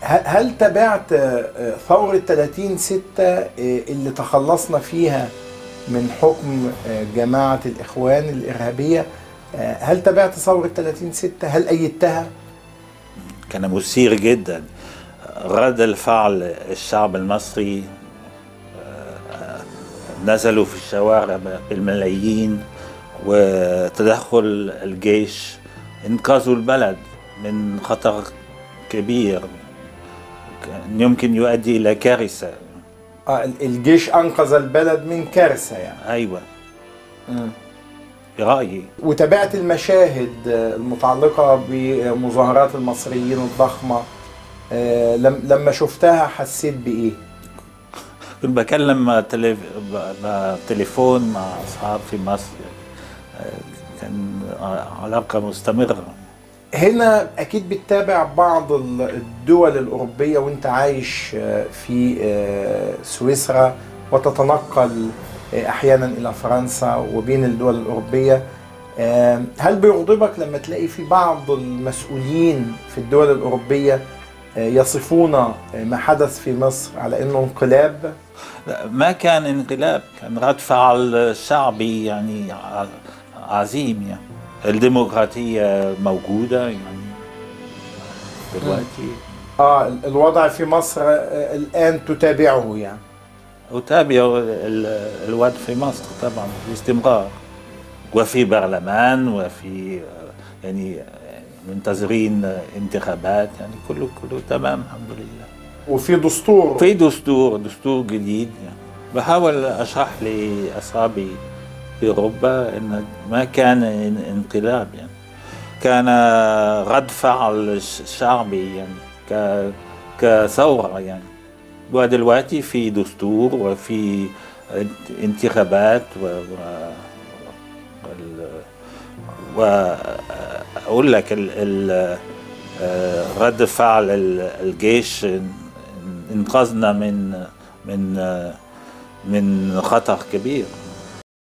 ه- هل تابعت آه، ثورة 30 6 اللي تخلصنا فيها من حكم آه، جماعة الإخوان الإرهابية آه، هل تابعت ثورة 30 6 هل أيدتها؟ كان مثير جدا رد الفعل الشعب المصري آه، نزلوا في الشوارع بالملايين وتدخل الجيش انقذوا البلد من خطر كبير كان يمكن يؤدي الى كارثه آه، الجيش أنقذ البلد من كارثة يعني ايوه برايي وتابعت المشاهد آه، المتعلقة بمظاهرات المصريين الضخمة آه، لم- لما شفتها حسيت بإيه؟ كنت بكلم مع تليف... مع تليفون مع اصحاب في مصر آه، كان علاقه مستمره هنا اكيد بتتابع بعض ال- الدول الاوروبيه وانت عايش آه، في آه، سويسرا وتتنقل آه، احيانا الى فرنسا وبين الدول الاوروبيه آه، هل بيغضبك لما تلاقي في بعض المسؤولين في الدول الاوروبيه آه، يصفون آه، ما حدث في مصر على انه انقلاب لا، ما كان انقلاب كان رد فعل شعبي يعني ع- عظيم يعني الديمقراطية موجودة يعني دلوقتي اه ال- الوضع في مصر آه، الان تتابعه يعني أتابع ال- الوضع في مصر طبعا باستمرار وفي برلمان وفي آه، يعني آه، منتظرين انتخابات يعني كله كله تمام الحمد لله وفي دستور في دستور دستور جديد يعني بحاول اشرح لاصحابي في اوروبا ان ما كان ان- انقلاب يعني كان رد فعل ش- شعبي يعني ك كثوره يعني ودلوقتي في دستور وفي انت- انتخابات و, و... وال- واقول لك ال... ال... آه، رد فعل ال- الجيش انقذنا من من من خطر كبير